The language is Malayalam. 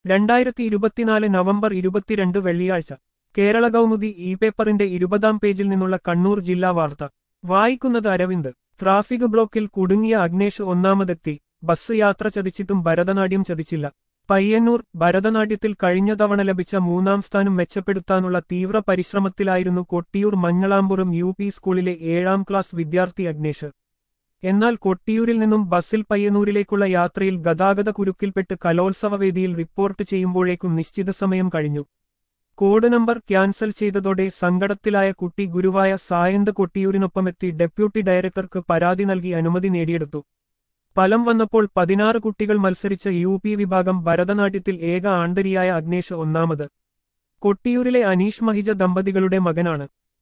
രണ്ടായിരത്തി ഇരുപത്തിനാല് നവംബർ ഇരുപത്തിരണ്ട് വെള്ളിയാഴ്ച കേരള കൗമുദി ഇ പേപ്പറിന്റെ ഇരുപതാം പേജിൽ നിന്നുള്ള കണ്ണൂർ ജില്ലാ വാർത്ത വായിക്കുന്നത് അരവിന്ദ് ട്രാഫിക് ബ്ലോക്കിൽ കുടുങ്ങിയ അഗ്നേഷ് ഒന്നാമതെത്തി ബസ് യാത്ര ചതിച്ചിട്ടും ഭരതനാട്യം ചതിച്ചില്ല പയ്യന്നൂർ ഭരതനാട്യത്തിൽ കഴിഞ്ഞ തവണ ലഭിച്ച മൂന്നാം സ്ഥാനം മെച്ചപ്പെടുത്താനുള്ള തീവ്ര പരിശ്രമത്തിലായിരുന്നു കൊട്ടിയൂർ മഞ്ഞളാമ്പുറം യു പി സ്കൂളിലെ ഏഴാം ക്ലാസ് വിദ്യാർത്ഥി അഗ്നേഷ് എന്നാൽ കൊട്ടിയൂരിൽ നിന്നും ബസ്സിൽ പയ്യന്നൂരിലേക്കുള്ള യാത്രയിൽ ഗതാഗത കുരുക്കിൽപ്പെട്ട് കലോത്സവ വേദിയിൽ റിപ്പോർട്ട് ചെയ്യുമ്പോഴേക്കും നിശ്ചിത സമയം കഴിഞ്ഞു കോഡ് നമ്പർ ക്യാൻസൽ ചെയ്തതോടെ സങ്കടത്തിലായ കുട്ടി ഗുരുവായ സായന്ത് കൊട്ടിയൂരിനൊപ്പമെത്തി ഡെപ്യൂട്ടി ഡയറക്ടർക്ക് പരാതി നൽകി അനുമതി നേടിയെടുത്തു ഫലം വന്നപ്പോൾ പതിനാറ് കുട്ടികൾ മത്സരിച്ച യു പി വിഭാഗം ഭരതനാട്യത്തിൽ ഏക ആണ്ടരിയായ അഗ്നേഷ് ഒന്നാമത് കൊട്ടിയൂരിലെ അനീഷ് മഹിജ ദമ്പതികളുടെ മകനാണ്